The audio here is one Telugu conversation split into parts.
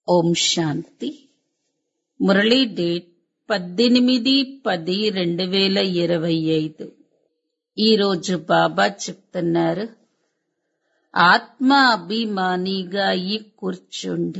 ఓం శాంతి మురళీ డేట్ పద్దెనిమిది పది రెండు వేల ఇరవై ఐదు ఈరోజు బాబా చెప్తున్నారు ఆత్మ అభిమానిగా అయి కూర్చోండి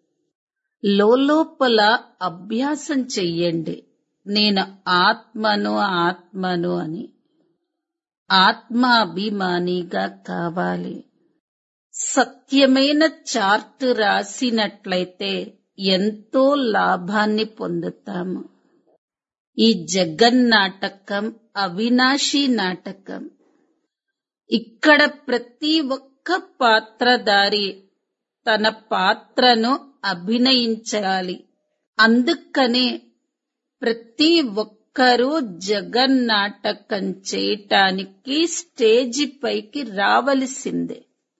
లోపల అభ్యాసం చెయ్యండి నేను ఆత్మను ఆత్మను అని ఆత్మ అభిమానిగా కావాలి సత్యమైన చార్ట్ రాసినట్లయితే ఎంతో లాభాన్ని పొందుతాము ఈ జగన్నాటకం అవినాశి నాటకం ఇక్కడ ప్రతి ఒక్క పాత్రధారి తన పాత్రను అభినయించాలి అందుకనే ప్రతి ఒక్కరూ జగన్నాటకం చేయటానికి స్టేజి పైకి రావలసిందే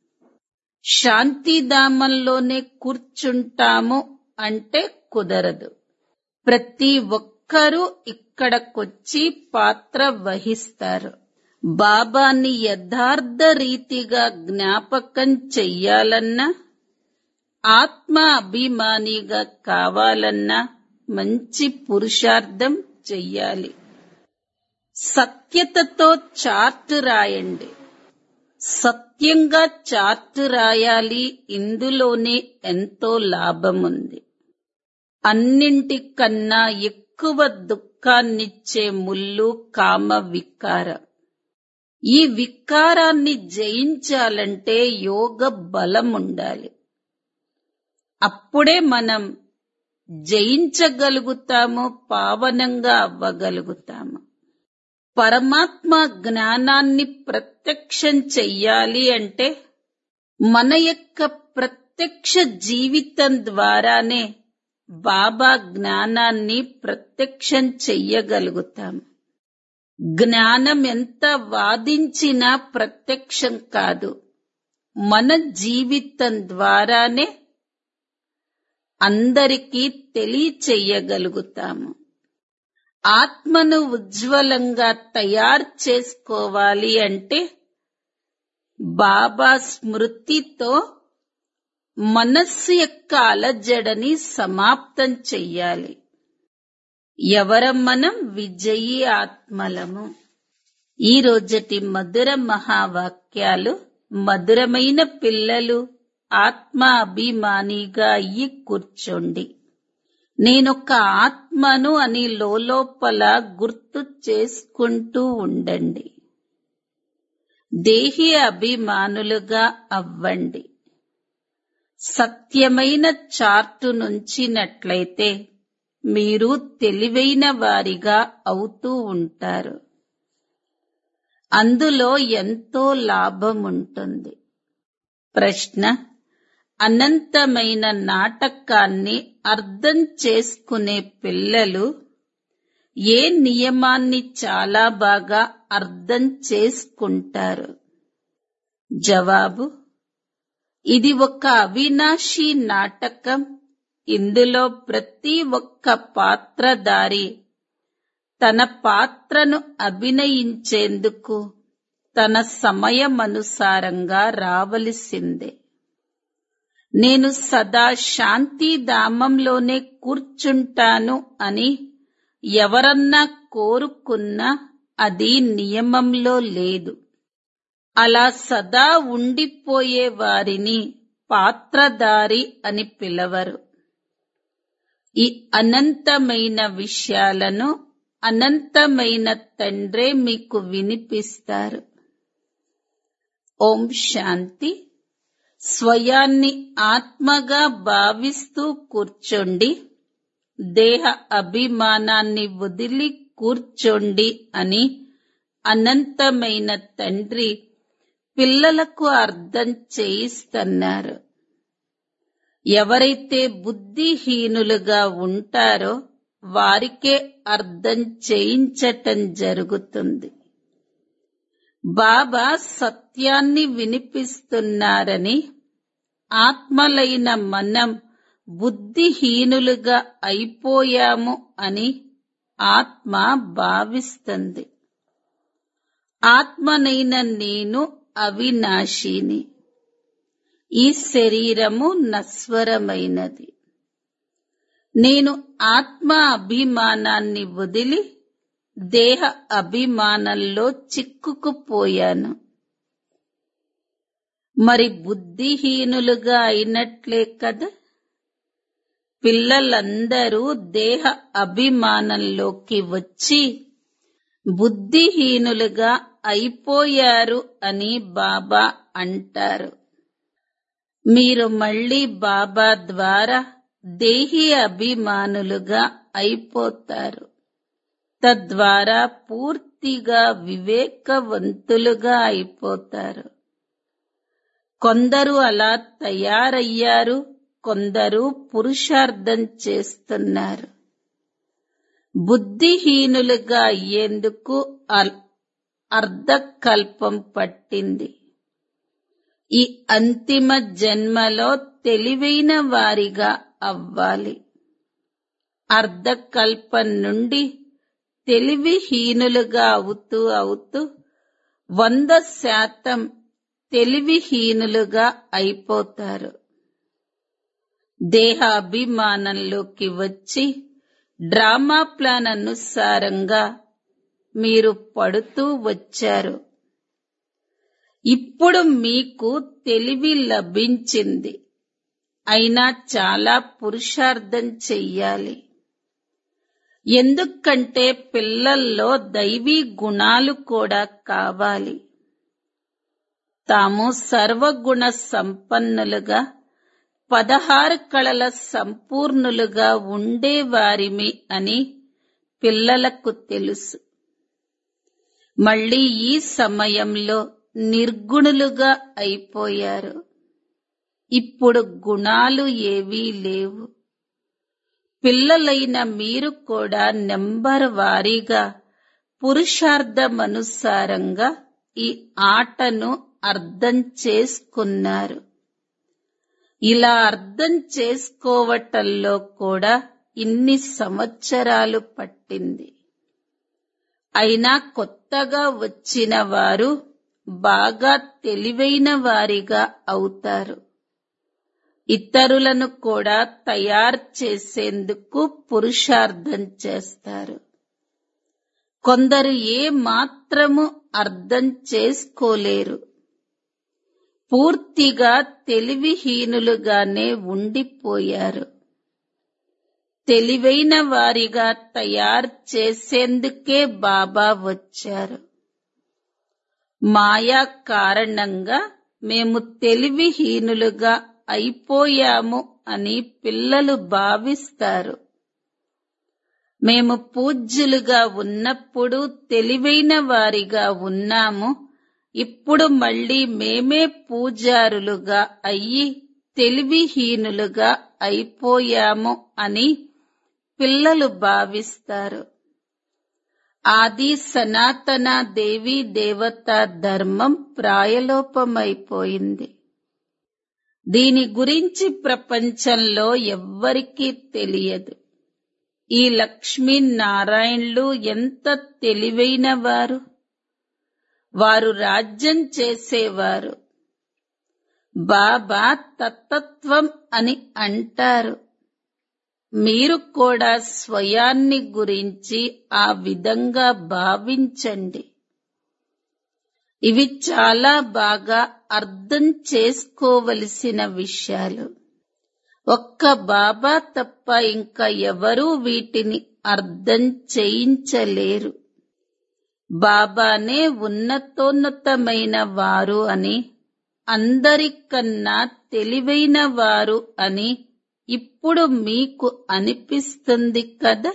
శాంతిధామంలోనే కూర్చుంటాము అంటే కుదరదు ప్రతి ఒక్కరూ ఇక్కడకొచ్చి పాత్ర వహిస్తారు బాబాని యథార్థ రీతిగా జ్ఞాపకం చెయ్యాలన్నా ఆత్మ అభిమానిగా కావాలన్నా మంచి పురుషార్థం చెయ్యాలి సత్యతతో చార్ట్ రాయండి సత్యంగా చార్ట్ రాయాలి ఇందులోనే ఎంతో లాభముంది అన్నింటికన్నా ఎక్కువ దుఃఖాన్నిచ్చే ముళ్ళు కామ వికారం ఈ వికారాన్ని జయించాలంటే యోగ బలం ఉండాలి అప్పుడే మనం జయించగలుగుతాము పావనంగా అవ్వగలుగుతాము పరమాత్మ జ్ఞానాన్ని ప్రత్యక్షం చెయ్యాలి అంటే మన యొక్క ప్రత్యక్ష జీవితం ద్వారానే బాబా జ్ఞానాన్ని ప్రత్యక్షం చెయ్యగలుగుతాము జ్ఞానం ఎంత వాదించినా ప్రత్యక్షం కాదు మన జీవితం ద్వారానే అందరికీ తెలియచెయ్యగలుగుతాము ఆత్మను ఉజ్వలంగా తయారు చేసుకోవాలి అంటే బాబా స్మృతితో మనస్సు యొక్క అలజడని సమాప్తం చెయ్యాలి ఎవరం మనం విజయీ ఆత్మలము ఈ రోజటి మధుర మహావాక్యాలు మధురమైన పిల్లలు ఆత్మ అభిమానిగా అయ్యి కూర్చోండి నేనొక ఆత్మను అని లోపల గుర్తు చేసుకుంటూ ఉండండి దేహి అభిమానులుగా అవ్వండి సత్యమైన చార్టు నుంచినట్లయితే మీరు తెలివైన వారిగా అవుతూ ఉంటారు అందులో ఎంతో లాభం ఉంటుంది ప్రశ్న అనంతమైన నాటకాన్ని అర్థం చేసుకునే పిల్లలు ఏ నియమాన్ని చాలా బాగా అర్థం చేసుకుంటారు జవాబు ఇది ఒక అవినాశి నాటకం ఇందులో ప్రతి ఒక్క పాత్రధారి తన పాత్రను అభినయించేందుకు తన సమయమనుసారంగా రావలసిందే నేను సదా శాంతిధామంలోనే కూర్చుంటాను అని ఎవరన్నా కోరుకున్నా అది నియమంలో లేదు అలా సదా ఉండిపోయే వారిని పాత్రధారి అని పిలవరు ఈ అనంతమైన విషయాలను అనంతమైన తండ్రే మీకు వినిపిస్తారు ఓం శాంతి స్వయాన్ని ఆత్మగా భావిస్తూ కూర్చోండి దేహ అభిమానాన్ని వదిలి కూర్చోండి అని అనంతమైన తండ్రి పిల్లలకు అర్థం చేయిస్తున్నారు ఎవరైతే బుద్ధిహీనులుగా ఉంటారో వారికే అర్థం చేయించటం జరుగుతుంది బాబా సత్యాన్ని వినిపిస్తున్నారని ఆత్మలైన మనం బుద్ధిహీనులుగా అయిపోయాము అని ఆత్మ భావిస్తుంది ఆత్మనైన నేను అవినాశిని ఈ శరీరము నశ్వరమైనది నేను ఆత్మ అభిమానాన్ని వదిలి దేహ అభిమానంలో చిక్కుకుపోయాను మరి బుద్ధిహీనులుగా అయినట్లే కదా పిల్లలందరూ దేహ అభిమానంలోకి వచ్చి బుద్ధిహీనులుగా అయిపోయారు అని బాబా అంటారు మీరు మళ్ళీ బాబా ద్వారా దేహి అభిమానులుగా అయిపోతారు తద్వారా పూర్తిగా వివేకవంతులుగా అయిపోతారు కొందరు అలా తయారయ్యారు కొందరు పురుషార్థం చేస్తున్నారు బుద్ధిహీనులుగా అయ్యేందుకు అర్- అర్ధకల్పం పట్టింది ఈ అంతిమ జన్మలో తెలివైన వారిగా అవ్వాలి అర్ధకల్పం నుండి తెలివిహీనులుగా అవుతూ అవుతూ వంద శాతం తెలివిహీనులుగా అయిపోతారు దేహ అభిమానంలోకి వచ్చి డ్రామా ప్లాన్ అనుసారంగా మీరు పడుతూ వచ్చారు ఇప్పుడు మీకు తెలివి లభించింది అయినా చాలా పురుషార్థం చెయ్యాలి ఎందుకంటే పిల్లల్లో దైవీ గుణాలు కూడా కావాలి తాము సర్వగుణ సంపన్నులుగా పదహారు కళల సంపూర్ణులుగా ఉండేవారిమి అని పిల్లలకు తెలుసు మళ్ళీ ఈ సమయంలో నిర్గుణులుగా అయిపోయారు ఇప్పుడు గుణాలు ఏవీ లేవు పిల్లలైన మీరు కూడా నెంబర్ వారీగా పురుషార్థమనుసారంగా ఈ ఆటను అర్థం చేసుకున్నారు ఇలా అర్థం చేసుకోవటంలో కూడా ఇన్ని సంవత్సరాలు పట్టింది అయినా కొత్తగా వచ్చిన వారు బాగా తెలివైన వారిగా అవుతారు ఇతరులను కూడా తయారు చేసేందుకు పురుషార్థం చేస్తారు కొందరు ఏ మాత్రము అర్థం చేసుకోలేరు పూర్తిగా తెలివిహీనులుగానే ఉండిపోయారు తెలివైన వారిగా తయారు చేసేందుకే బాబా వచ్చారు మాయా కారణంగా మేము తెలివిహీనులుగా అయిపోయాము అని పిల్లలు భావిస్తారు మేము పూజ్యులుగా ఉన్నప్పుడు తెలివైన వారిగా ఉన్నాము ఇప్పుడు మళ్ళీ మేమే పూజారులుగా అయ్యి తెలివిహీనులుగా అయిపోయాము అని పిల్లలు భావిస్తారు ఆది సనాతన దేవి దేవత ధర్మం ప్రాయలోపమైపోయింది దీని గురించి ప్రపంచంలో ఎవ్వరికీ తెలియదు ఈ లక్ష్మీనారాయణులు ఎంత తెలివైన వారు వారు రాజ్యం చేసేవారు బాబా తత్తత్వం అని అంటారు మీరు కూడా స్వయాన్ని గురించి ఆ విధంగా భావించండి ఇవి చాలా బాగా అర్థం చేసుకోవలసిన విషయాలు ఒక్క బాబా తప్ప ఇంకా ఎవరూ వీటిని అర్థం చేయించలేరు బాబానే ఉన్నతోన్నతమైన వారు అని అందరికన్నా తెలివైన వారు అని ఇప్పుడు మీకు అనిపిస్తుంది కదా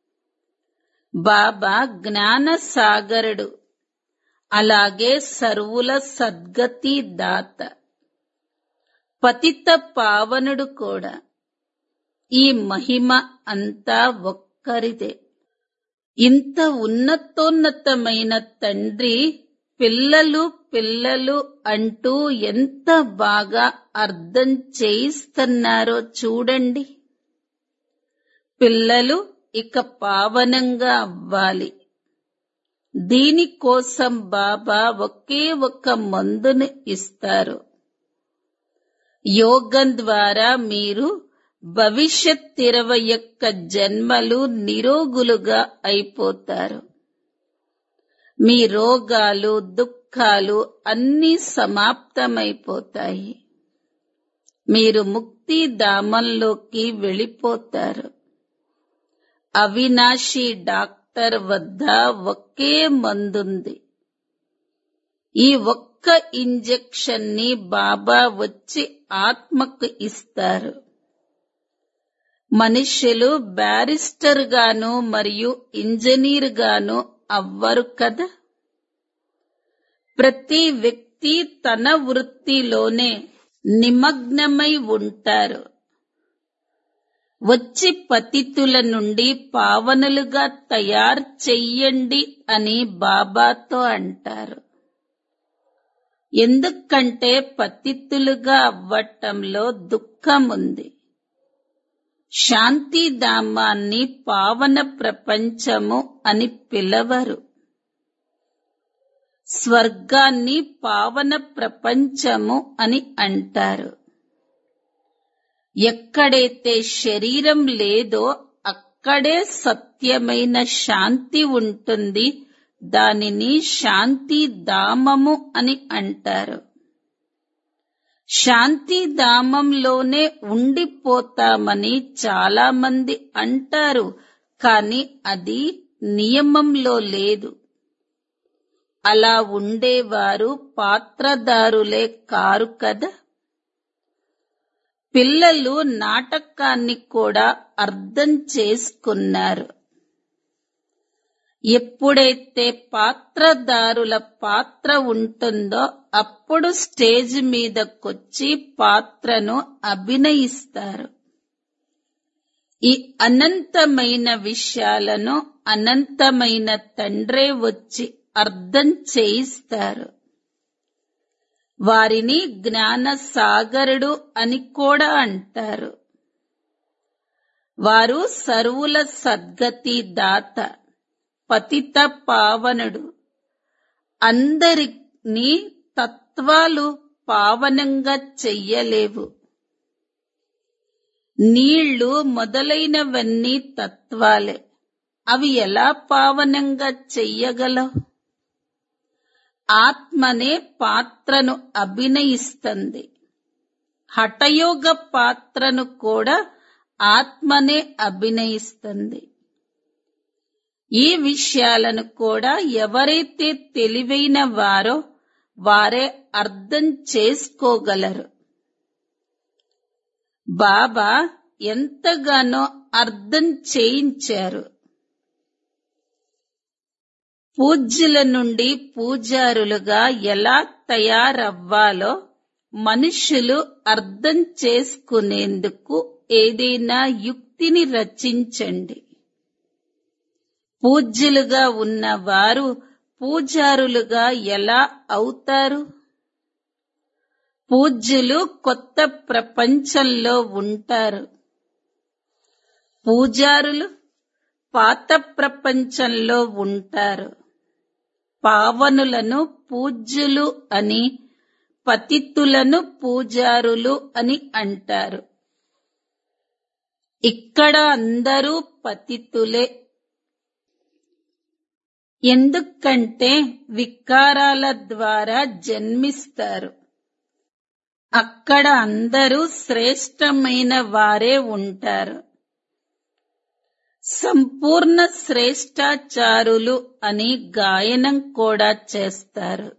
బాబా జ్ఞాన సాగరుడు అలాగే సర్వుల సద్గతి దాత పతిత పావనుడు కూడా ఈ మహిమ అంతా ఒక్కరిదే ఇంత ఉన్నతోన్నతమైన తండ్రి పిల్లలు పిల్లలు అంటూ ఎంత బాగా అర్థం చేయిస్తున్నారో చూడండి పిల్లలు ఇక పావనంగా అవ్వాలి దీనికోసం బాబా ఒకే ఒక మందును ఇస్తారు యోగం ద్వారా మీరు భవిష్యత్ ఇరవై యొక్క జన్మలు నిరోగులుగా అయిపోతారు మీ రోగాలు దుఃఖాలు అన్నీ సమాప్తమైపోతాయి మీరు ముక్తిధామంలోకి వెళ్ళిపోతారు అవినాశి డాక్టర్ వద్ద ఒకే మందుంది ఈ ఒక్క ఇంజెక్షన్ ని బాబా వచ్చి ఆత్మకు ఇస్తారు మనుష్యులు బ్యారిస్టర్ గాను మరియు ఇంజనీర్ గాను అవ్వరు కదా ప్రతి వ్యక్తి తన వృత్తిలోనే నిమగ్నమై ఉంటారు వచ్చి పతితుల నుండి పావనులుగా తయారు చెయ్యండి అని బాబాతో అంటారు ఎందుకంటే పతితులుగా అవ్వటంలో దుఃఖం ఉంది శాంతిధామాన్ని పావన ప్రపంచము అని పిలవరు స్వర్గాన్ని పావన ప్రపంచము అని అంటారు ఎక్కడైతే శరీరం లేదో అక్కడే సత్యమైన శాంతి ఉంటుంది దానిని శాంతి ధామము అని అంటారు శాంతిధామంలోనే ఉండిపోతామని చాలా మంది అంటారు కానీ అది నియమంలో లేదు అలా ఉండేవారు పాత్రదారులే కారు కదా పిల్లలు నాటకాన్ని కూడా అర్థం చేసుకున్నారు ఎప్పుడైతే పాత్రదారుల పాత్ర ఉంటుందో అప్పుడు స్టేజ్ మీదకొచ్చి పాత్రను అభినయిస్తారు ఈ అనంతమైన విషయాలను అనంతమైన తండ్రే వచ్చి అర్థం చేయిస్తారు వారిని జ్ఞాన సాగరుడు అని కూడా అంటారు వారు సర్వుల సద్గతి దాత పతిత పావనుడు అందరినీ తత్వాలు పావనంగా చెయ్యలేవు నీళ్లు మొదలైనవన్నీ తత్వాలే అవి ఎలా పావనంగా చెయ్యగలవు ఆత్మనే పాత్రను అభినయిస్తుంది హఠయోగ పాత్రను కూడా ఆత్మనే అభినయిస్తుంది ఈ విషయాలను కూడా ఎవరైతే తెలివైన వారో వారే అర్థం చేసుకోగలరు బాబా ఎంతగానో అర్థం చేయించారు పూజ్యుల నుండి పూజారులుగా ఎలా తయారవ్వాలో మనుషులు అర్థం చేసుకునేందుకు ఏదైనా యుక్తిని రచించండి పూజ్యులుగా ఉన్నవారు పూజారులుగా ఎలా అవుతారు పూజ్యులు కొత్త ప్రపంచంలో ఉంటారు పూజారులు పాత ప్రపంచంలో ఉంటారు పావనులను పూజ్యులు అని పతితులను పూజారులు అని అంటారు ఇక్కడ అందరూ పతితులే ఎందుకంటే వికారాల ద్వారా జన్మిస్తారు అక్కడ అందరూ శ్రేష్టమైన వారే ఉంటారు సంపూర్ణ శ్రేష్టాచారులు అని గాయనం కూడా చేస్తారు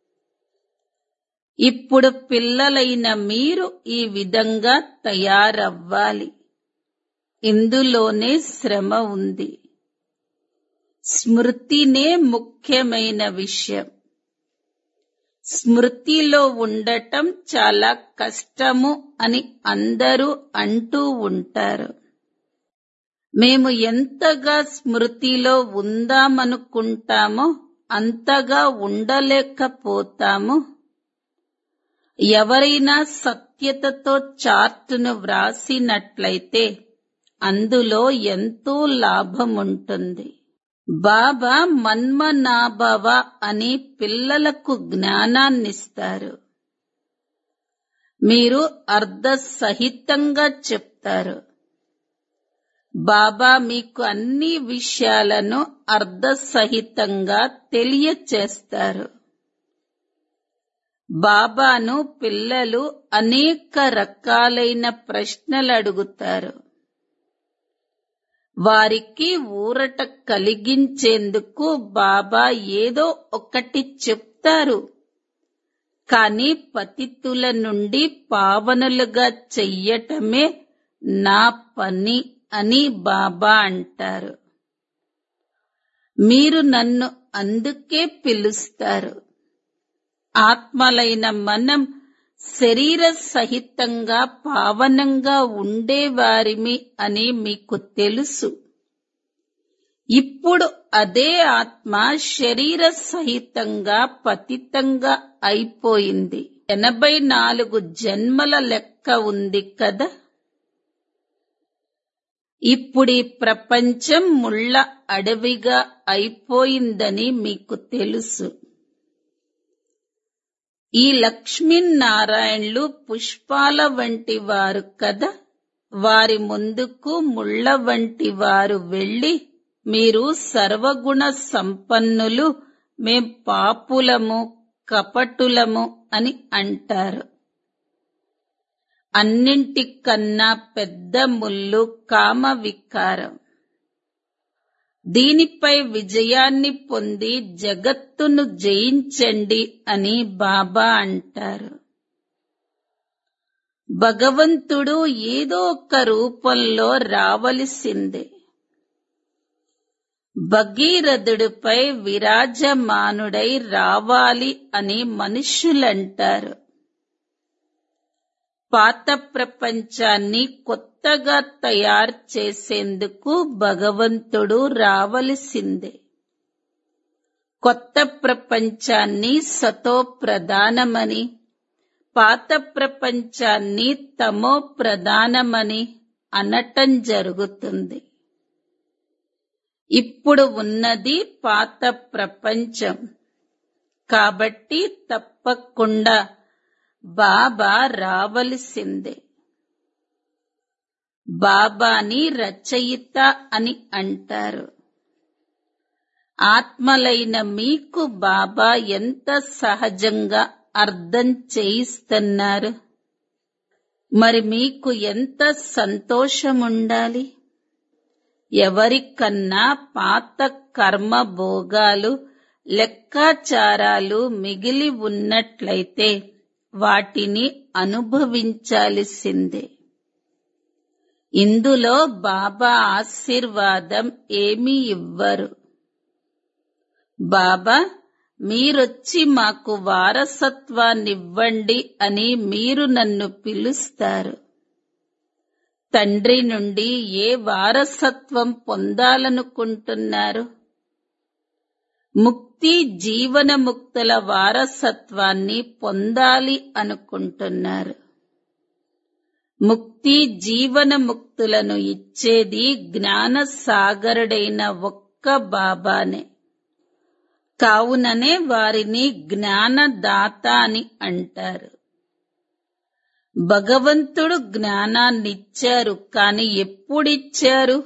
ఇప్పుడు పిల్లలైన మీరు ఈ విధంగా తయారవ్వాలి ఇందులోనే శ్రమ ఉంది స్మృతినే ముఖ్యమైన విషయం స్మృతిలో ఉండటం చాలా కష్టము అని అందరూ అంటూ ఉంటారు మేము ఎంతగా స్మృతిలో ఉందామనుకుంటామో అంతగా ఉండలేకపోతాము ఎవరైనా సత్యతతో చార్టును వ్రాసినట్లయితే అందులో ఎంతో లాభం ఉంటుంది బాబా మన్మనాభవ అని పిల్లలకు జ్ఞానాన్నిస్తారు మీరు అర్ధ సహితంగా చెప్తారు బాబా మీకు అన్ని విషయాలను అర్ధ సహితంగా తెలియచేస్తారు బాబాను పిల్లలు అనేక రకాలైన ప్రశ్నలు అడుగుతారు వారికి ఊరట కలిగించేందుకు బాబా ఏదో ఒకటి చెప్తారు కాని పతితుల నుండి పావనులుగా చెయ్యటమే నా పని అని బాబా అంటారు మీరు నన్ను అందుకే పిలుస్తారు ఆత్మలైన మనం శరీర సహితంగా పావనంగా ఉండేవారిమి అని మీకు తెలుసు ఇప్పుడు అదే ఆత్మ శరీర సహితంగా పతితంగా అయిపోయింది ఎనభై నాలుగు జన్మల లెక్క ఉంది కదా ఇప్పుడు ఈ ప్రపంచం ముళ్ళ అడవిగా అయిపోయిందని మీకు తెలుసు ఈ లక్ష్మీనారాయణులు పుష్పాల వంటి వారు కదా వారి ముందుకు ముళ్ళ వంటి వారు వెళ్లి మీరు సర్వగుణ సంపన్నులు మేం పాపులము కపటులము అని అంటారు అన్నింటికన్నా పెద్ద ముళ్ళు కామ వికారం దీనిపై విజయాన్ని పొంది జగత్తును జయించండి అని బాబా అంటారు భగవంతుడు ఏదో ఒక రూపంలో రావలసిందే భగీరథుడిపై విరాజమానుడై రావాలి అని మనుష్యులంటారు పాత ప్రపంచాన్ని కొత్తగా తయారు చేసేందుకు భగవంతుడు రావలసిందే కొత్త ప్రపంచాన్ని సతో ప్రధానమని పాత ప్రపంచాన్ని తమో ప్రధానమని అనటం జరుగుతుంది ఇప్పుడు ఉన్నది పాత ప్రపంచం కాబట్టి తప్పకుండా బాబా రావలసిందే బాబాని రచయిత అని అంటారు ఆత్మలైన మీకు బాబా ఎంత సహజంగా అర్థం చేయిస్తున్నారు మరి మీకు ఎంత సంతోషముండాలి ఎవరికన్నా పాత కర్మ భోగాలు లెక్కాచారాలు మిగిలి ఉన్నట్లయితే వాటిని అనుభవించాల్సిందే ఇందులో బాబా ఆశీర్వాదం ఏమీ ఇవ్వరు బాబా మీరొచ్చి మాకు వారసత్వాన్నివ్వండి అని మీరు నన్ను పిలుస్తారు తండ్రి నుండి ఏ వారసత్వం పొందాలనుకుంటున్నారు ముక్తి జీవన ముక్తుల వారసత్వాన్ని పొందాలి అనుకుంటున్నారు ముక్తి జీవన ముక్తులను ఇచ్చేది జ్ఞాన సాగరుడైన ఒక్క బాబానే కావుననే వారిని జ్ఞానదాత అని అంటారు భగవంతుడు జ్ఞానాన్నిచ్చారు కాని ఎప్పుడిచ్చారు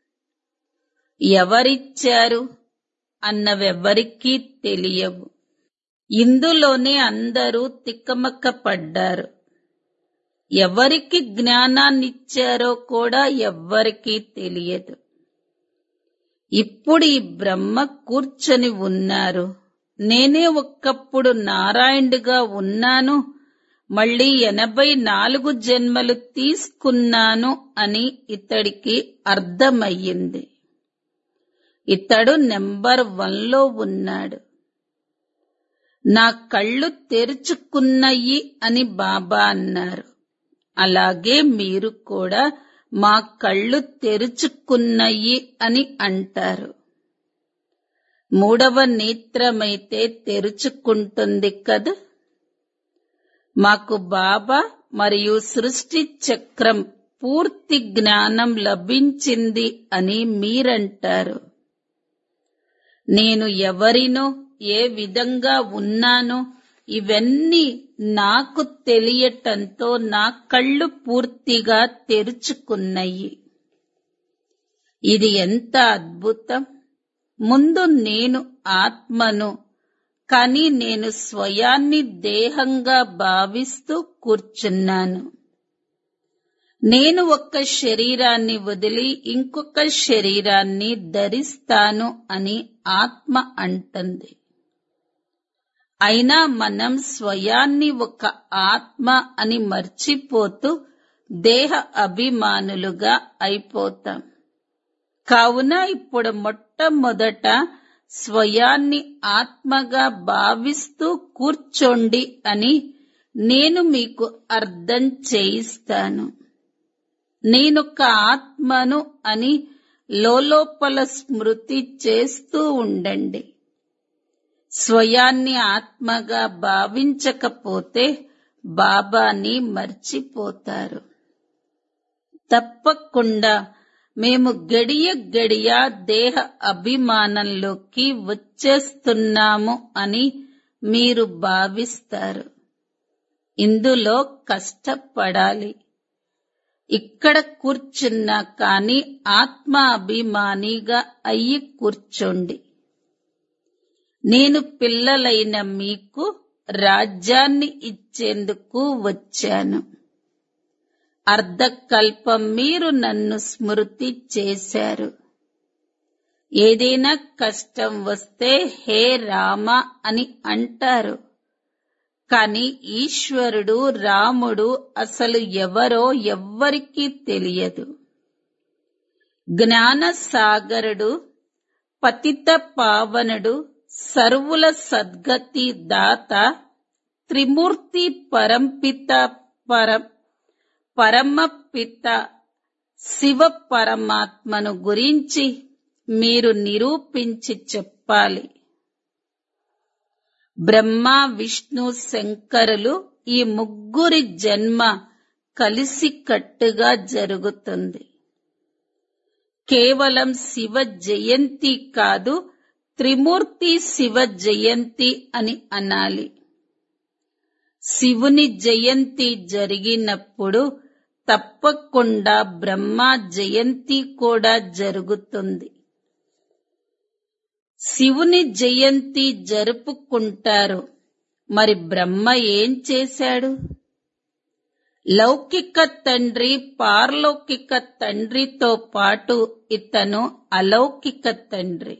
ఎవరిచ్చారు అన్నవెవ్వరికీ తెలియవు ఇందులోనే అందరూ తిక్కమక్క పడ్డారు ఎవరికి జ్ఞానాన్నిచ్చారో కూడా ఎవ్వరికీ తెలియదు ఇప్పుడు ఈ బ్రహ్మ కూర్చొని ఉన్నారు నేనే ఒక్కప్పుడు నారాయణుడిగా ఉన్నాను మళ్ళీ ఎనభై నాలుగు జన్మలు తీసుకున్నాను అని ఇతడికి అర్థమయ్యింది ఇతడు నెంబర్ వన్లో ఉన్నాడు నా కళ్ళు తెరుచుకున్నయి అని బాబా అన్నారు అలాగే మీరు కూడా మా కళ్ళు తెరుచుకున్నయి అని అంటారు మూడవ నేత్రమైతే తెరుచుకుంటుంది కదా మాకు బాబా మరియు సృష్టి చక్రం పూర్తి జ్ఞానం లభించింది అని మీరంటారు నేను ఎవరినో ఏ విధంగా ఉన్నానో ఇవన్నీ నాకు తెలియటంతో నా కళ్ళు పూర్తిగా తెరుచుకున్నాయి ఇది ఎంత అద్భుతం ముందు నేను ఆత్మను కానీ నేను స్వయాన్ని దేహంగా భావిస్తూ కూర్చున్నాను నేను ఒక్క శరీరాన్ని వదిలి ఇంకొక శరీరాన్ని ధరిస్తాను అని ఆత్మ అంటుంది అయినా మనం స్వయాన్ని ఒక ఆత్మ అని మర్చిపోతూ దేహ అభిమానులుగా అయిపోతాం కావున ఇప్పుడు మొట్టమొదట స్వయాన్ని ఆత్మగా భావిస్తూ కూర్చోండి అని నేను మీకు అర్థం చేయిస్తాను నేనొక ఆత్మను అని లోపల స్మృతి చేస్తూ ఉండండి స్వయాన్ని ఆత్మగా భావించకపోతే బాబాని మర్చిపోతారు తప్పకుండా మేము గడియ గడియ దేహ అభిమానంలోకి వచ్చేస్తున్నాము అని మీరు భావిస్తారు ఇందులో కష్టపడాలి ఇక్కడ కూర్చున్నా కాని ఆత్మ అభిమానిగా అయ్యి కూర్చోండి నేను పిల్లలైన మీకు రాజ్యాన్ని ఇచ్చేందుకు వచ్చాను అర్ధకల్పం మీరు నన్ను స్మృతి చేశారు ఏదైనా కష్టం వస్తే హే రామ అని అంటారు కాని ఈశ్వరుడు రాముడు అసలు ఎవరో ఎవ్వరికీ తెలియదు జ్ఞాన సాగరుడు పతిత పావనుడు సర్వుల సద్గతి దాత త్రిమూర్తి పరంపిత పరం పరమపిత శివ పరమాత్మను గురించి మీరు నిరూపించి చెప్పాలి బ్రహ్మ విష్ణు శంకరులు ఈ ముగ్గురి జన్మ కలిసి కట్టుగా జరుగుతుంది కేవలం శివ జయంతి కాదు త్రిమూర్తి శివ జయంతి అని అనాలి శివుని జయంతి జరిగినప్పుడు తప్పకుండా బ్రహ్మ జయంతి కూడా జరుగుతుంది శివుని జయంతి జరుపుకుంటారు మరి బ్రహ్మ ఏం చేశాడు లౌకిక తండ్రి పారలౌకిక తండ్రితో పాటు ఇతను అలౌకిక తండ్రి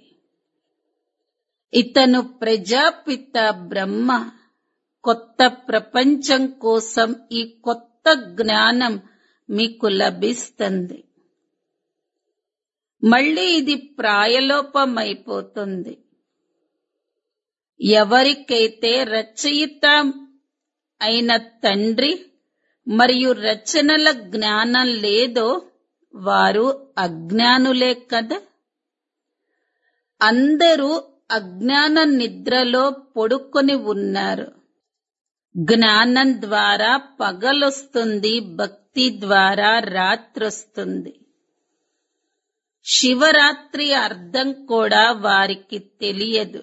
ఇతను ప్రజాపిత బ్రహ్మ కొత్త ప్రపంచం కోసం ఈ కొత్త జ్ఞానం మీకు లభిస్తుంది మళ్ళీ ఇది ప్రాయలోపమైపోతుంది ఎవరికైతే రచయిత అయిన తండ్రి మరియు రచనల జ్ఞానం లేదో వారు అజ్ఞానులే కదా అందరూ అజ్ఞాన నిద్రలో పడుకొని ఉన్నారు జ్ఞానం ద్వారా పగలొస్తుంది భక్తి ద్వారా రాత్రొస్తుంది శివరాత్రి అర్థం కూడా వారికి తెలియదు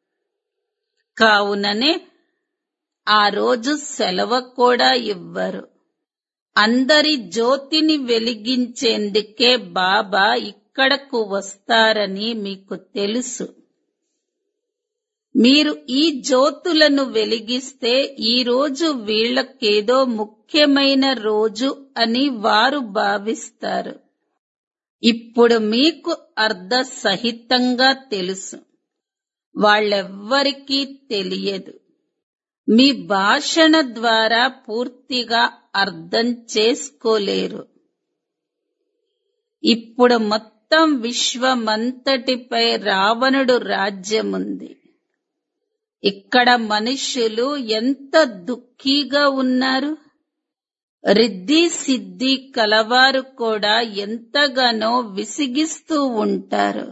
కావుననే ఆ రోజు సెలవు కూడా ఇవ్వరు అందరి జ్యోతిని వెలిగించేందుకే బాబా ఇక్కడకు వస్తారని మీకు తెలుసు మీరు ఈ జ్యోతులను వెలిగిస్తే ఈ రోజు వీళ్ళకేదో ముఖ్యమైన రోజు అని వారు భావిస్తారు ఇప్పుడు మీకు అర్ధ సహితంగా తెలుసు వాళ్ళెవ్వరికీ తెలియదు మీ భాషణ ద్వారా పూర్తిగా అర్థం చేసుకోలేరు ఇప్పుడు మొత్తం విశ్వమంతటిపై రావణుడు రాజ్యముంది ఇక్కడ మనుష్యులు ఎంత దుఃఖీగా ఉన్నారు రిద్ధి సిద్ధి కలవారు కూడా ఎంతగానో విసిగిస్తూ ఉంటారు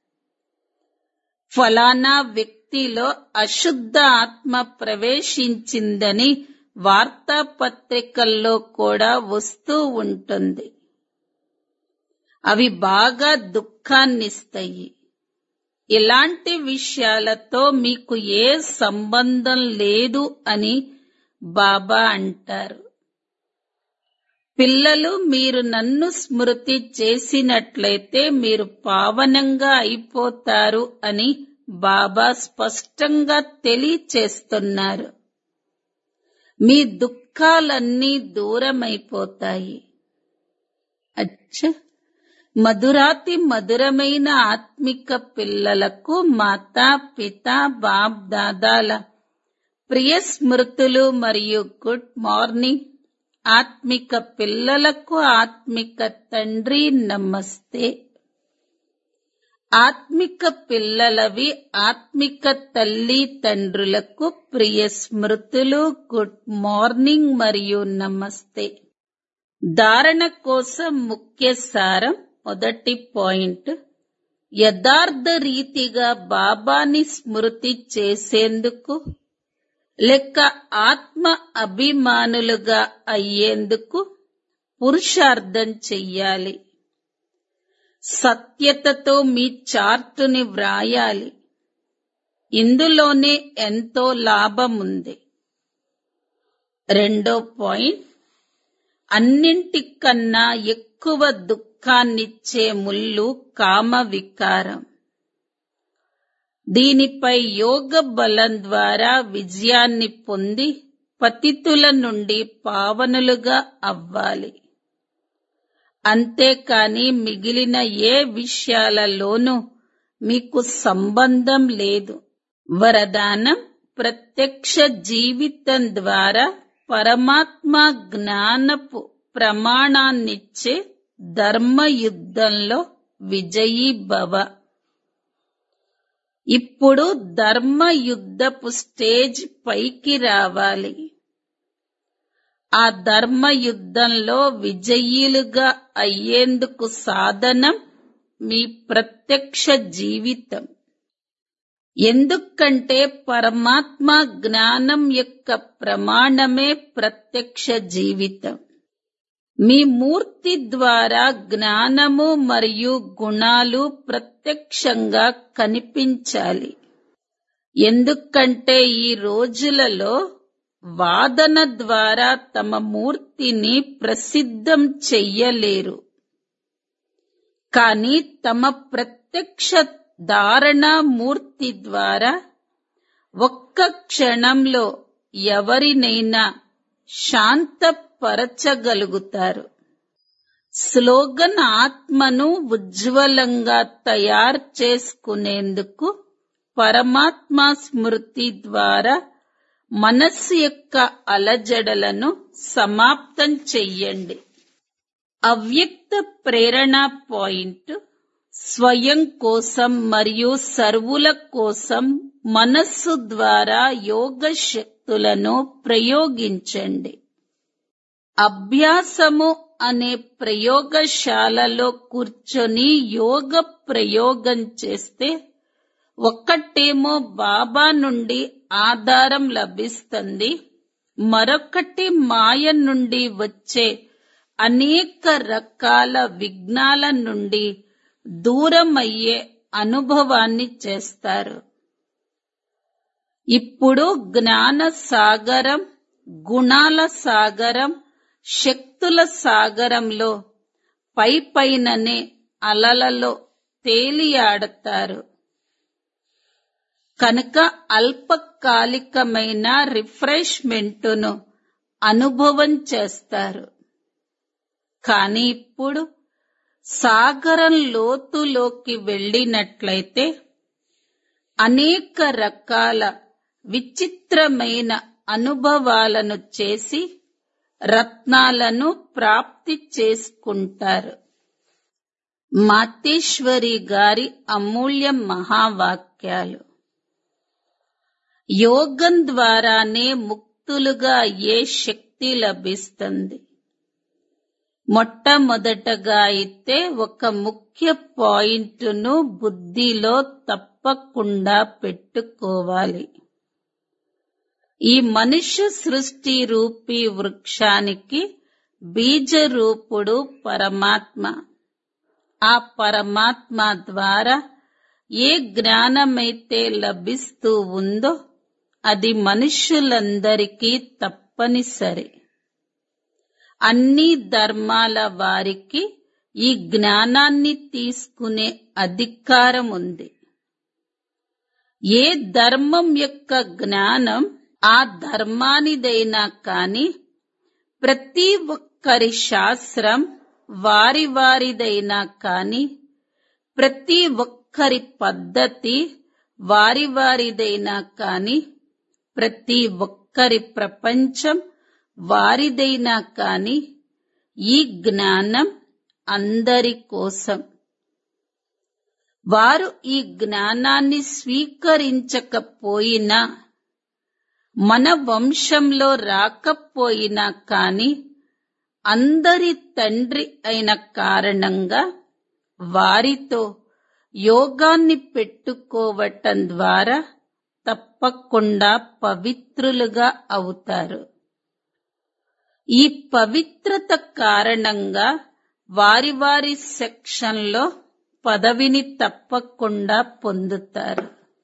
ఫలానా వ్యక్తిలో అశుద్ధ ఆత్మ ప్రవేశించిందని వార్తాపత్రికల్లో కూడా వస్తూ ఉంటుంది అవి బాగా దుఃఖాన్నిస్తాయి ఇలాంటి విషయాలతో మీకు ఏ సంబంధం లేదు అని బాబా అంటారు పిల్లలు మీరు నన్ను స్మృతి చేసినట్లయితే మీరు పావనంగా అయిపోతారు అని బాబా స్పష్టంగా తెలియచేస్తున్నారు మీ దుఃఖాలన్నీ దూరమైపోతాయి అచ్చ మధురాతి మధురమైన ఆత్మిక పిల్లలకు మాతా పిత బాప్ దాదాల ప్రియ స్మృతులు మరియు గుడ్ మార్నింగ్ ఆత్మిక పిల్లలకు ఆత్మిక తండ్రి నమస్తే ఆత్మిక పిల్లలవి ఆత్మిక తల్లి తండ్రులకు ప్రియ స్మృతులు గుడ్ మార్నింగ్ మరియు నమస్తే ధారణ కోసం ముఖ్య సారం మొదటి పాయింట్ యథార్థ రీతిగా బాబాని స్మృతి చేసేందుకు లెక్క ఆత్మ అభిమానులుగా అయ్యేందుకు పురుషార్థం చెయ్యాలి సత్యతతో మీ చార్టుని వ్రాయాలి ఇందులోనే ఎంతో లాభముంది రెండో పాయింట్ అన్నింటికన్నా ఎక్కువ దుఃఖాన్నిచ్చే ముళ్ళు కామ వికారం దీనిపై యోగ బలం ద్వారా విజయాన్ని పొంది పతితుల నుండి పావనులుగా అవ్వాలి అంతేకాని మిగిలిన ఏ విషయాలలోనూ మీకు సంబంధం లేదు వరదానం ప్రత్యక్ష జీవితం ద్వారా పరమాత్మ జ్ఞానపు ప్రమాణాన్నిచ్చే ధర్మయుద్ధంలో విజయీ భవ ఇప్పుడు ధర్మ యుద్ధపు స్టేజ్ పైకి రావాలి ఆ ధర్మ యుద్ధంలో విజయీలుగా అయ్యేందుకు సాధనం మీ ప్రత్యక్ష జీవితం ఎందుకంటే పరమాత్మ జ్ఞానం యొక్క ప్రమాణమే ప్రత్యక్ష జీవితం మీ మూర్తి ద్వారా జ్ఞానము మరియు గుణాలు ప్రత్యక్షంగా కనిపించాలి ఎందుకంటే ఈ రోజులలో వాదన ద్వారా తమ మూర్తిని ప్రసిద్ధం చెయ్యలేరు కానీ తమ ప్రత్యక్ష ధారణ మూర్తి ద్వారా ఒక్క క్షణంలో ఎవరినైనా శాంతపరచగలుగుతారు స్లోగన్ ఆత్మను ఉజ్వలంగా తయారు చేసుకునేందుకు పరమాత్మ స్మృతి ద్వారా మనస్సు యొక్క అలజడలను సమాప్తం చెయ్యండి అవ్యక్త ప్రేరణ పాయింట్ స్వయం కోసం మరియు సర్వుల కోసం మనస్సు ద్వారా యోగ శక్తులను ప్రయోగించండి అభ్యాసము అనే ప్రయోగశాలలో కూర్చొని యోగ ప్రయోగం చేస్తే ఒక్కటేమో బాబా నుండి ఆధారం లభిస్తుంది మరొకటి మాయ నుండి వచ్చే అనేక రకాల విఘ్నాల నుండి దూరమయ్యే అనుభవాన్ని చేస్తారు ఇప్పుడు జ్ఞాన సాగరం గుణాల సాగరం శక్తుల సాగరంలో పై పైననే అలలలో తేలియాడతారు కనుక అల్పకాలికమైన రిఫ్రెష్మెంటును అనుభవం చేస్తారు కానీ ఇప్పుడు సాగరం లోతులోకి వెళ్ళినట్లయితే అనేక రకాల విచిత్రమైన అనుభవాలను చేసి రత్నాలను ప్రాప్తి చేసుకుంటారు మాతేశ్వరి గారి అమూల్య మహావాక్యాలు యోగం ద్వారానే ముక్తులుగా అయ్యే శక్తి లభిస్తుంది మొట్టమొదటగా అయితే ఒక ముఖ్య పాయింట్ను బుద్ధిలో తప్పకుండా పెట్టుకోవాలి ఈ మనుష్య సృష్టి రూపీ వృక్షానికి బీజ రూపుడు పరమాత్మ ఆ పరమాత్మ ద్వారా ఏ జ్ఞానమైతే లభిస్తూ ఉందో అది మనుష్యులందరికీ తప్పనిసరి అన్ని ధర్మాల వారికి ఈ జ్ఞానాన్ని తీసుకునే అధికారం ఉంది ఏ ధర్మం యొక్క జ్ఞానం ఆ ధర్మానిదైనా కాని ప్రతి ఒక్కరి శాస్త్రం వారి వారిదైనా కాని ప్రతి ఒక్కరి పద్ధతి వారి వారిదైనా కాని ప్రతి ఒక్కరి ప్రపంచం వారిదైనా కాని ఈ జ్ఞానం అందరి కోసం వారు ఈ జ్ఞానాన్ని స్వీకరించకపోయినా మన వంశంలో రాకపోయినా కాని అందరి తండ్రి అయిన కారణంగా వారితో యోగాన్ని పెట్టుకోవటం ద్వారా తప్పకుండా పవిత్రులుగా అవుతారు ఈ పవిత్రత కారణంగా వారి వారి సెక్షన్లో పదవిని తప్పకుండా పొందుతారు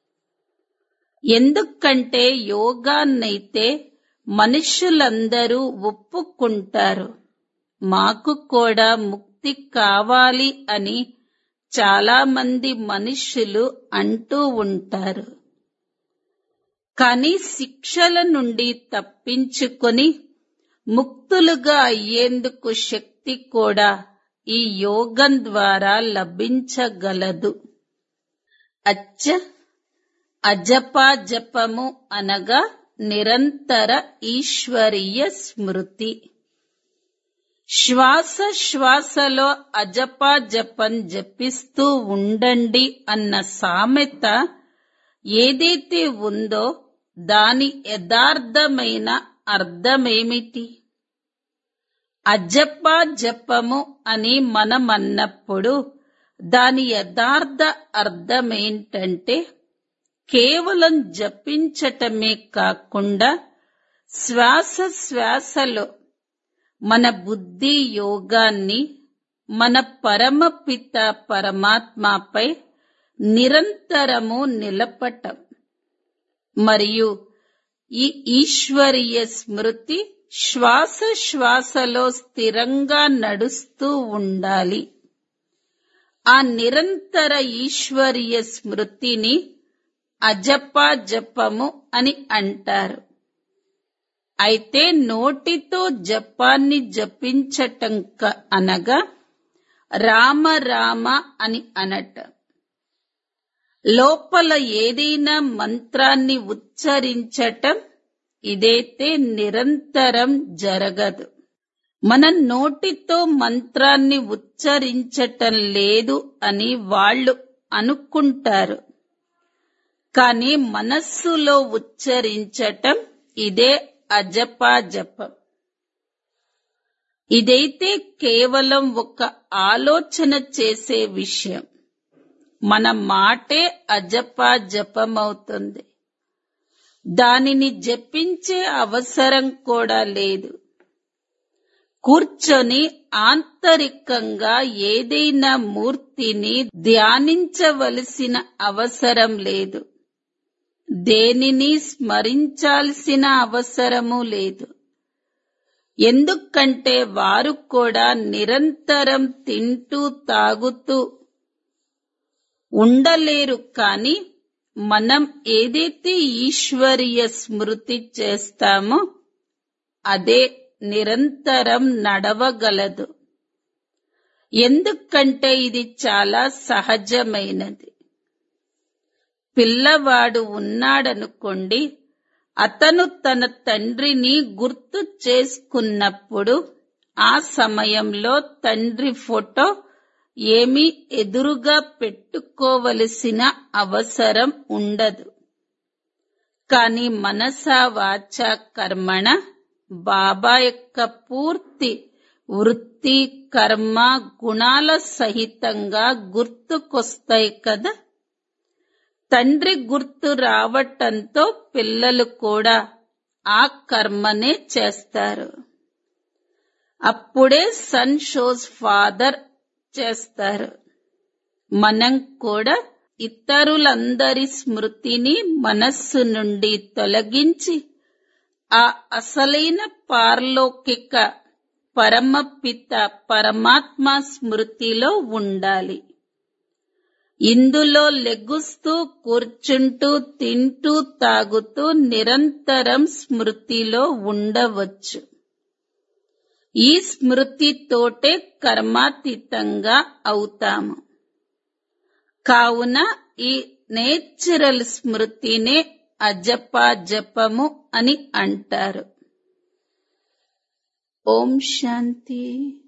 ఎందుకంటే యోగాన్నైతే మనుషులందరూ ఒప్పుకుంటారు మాకు కూడా ముక్తి కావాలి అని చాలా మంది మనుషులు అంటూ ఉంటారు కానీ శిక్షల నుండి తప్పించుకొని ముక్తులుగా అయ్యేందుకు శక్తి కూడా ఈ యోగం ద్వారా లభించగలదు అచ్చ అజపా జపము అనగా నిరంతర ఈశ్వరీయ స్మృతి శ్వాస శ్వాసలో అజపా జపం జపిస్తూ ఉండండి అన్న సామెత ఏదైతే ఉందో దాని యథార్థమైన అర్థమేమిటి అజపా జపము అని మనం అన్నప్పుడు దాని యథార్థ అర్థమేంటంటే కేవలం జపించటమే కాకుండా శ్వాస శ్వాసలో మన బుద్ధి యోగాన్ని మన పరమపిత పరమాత్మపై నిరంతరము నిలపటం మరియు ఈ ఈశ్వరీయ స్మృతి శ్వాస శ్వాసలో స్థిరంగా నడుస్తూ ఉండాలి ఆ నిరంతర ఈశ్వరీయ స్మృతిని అజపా జపము అని అంటారు అయితే నోటితో జపాన్ని జపించటం క- అనగా రామ రామ అని అనటం లోపల ఏదైనా మంత్రాన్ని ఉచ్చరించటం ఇదైతే నిరంతరం జరగదు మన నోటితో మంత్రాన్ని ఉచ్చరించటం లేదు అని వాళ్ళు అనుకుంటారు కానీ మనస్సులో ఉచ్చరించటం ఇదే అజపా జపం ఇదైతే కేవలం ఒక ఆలోచన చేసే విషయం మన మాటే అజపా జపమవుతుంది దానిని జపించే అవసరం కూడా లేదు కూర్చొని ఆంతరికంగా ఏదైనా మూర్తిని ధ్యానించవలసిన అవసరం లేదు దేనిని స్మరించాల్సిన అవసరము లేదు ఎందుకంటే వారు కూడా నిరంతరం తింటూ తాగుతూ ఉండలేరు కాని మనం ఏదైతే ఈశ్వరీయ స్మృతి చేస్తామో అదే నిరంతరం నడవగలదు ఎందుకంటే ఇది చాలా సహజమైనది పిల్లవాడు ఉన్నాడనుకోండి అతను తన తండ్రిని గుర్తు చేసుకున్నప్పుడు ఆ సమయంలో తండ్రి ఫోటో ఏమీ ఎదురుగా పెట్టుకోవలసిన అవసరం ఉండదు కాని మనసా వాచ కర్మణ బాబా యొక్క పూర్తి వృత్తి కర్మ గుణాల సహితంగా గుర్తుకొస్తాయి కదా తండ్రి గుర్తు రావటంతో పిల్లలు కూడా ఆ కర్మనే చేస్తారు అప్పుడే సన్ షోస్ ఫాదర్ చేస్తారు మనం కూడా ఇతరులందరి స్మృతిని మనస్సు నుండి తొలగించి ఆ అసలైన పారలౌకిక పరమపిత పరమాత్మ స్మృతిలో ఉండాలి ఇందులో లెగుస్తూ కూర్చుంటూ తింటూ తాగుతూ నిరంతరం స్మృతిలో ఉండవచ్చు ఈ స్మృతితోటే కర్మాతీతంగా అవుతాము కావున ఈ నేచురల్ స్మృతినే అజపా జపము అని అంటారు ఓం శాంతి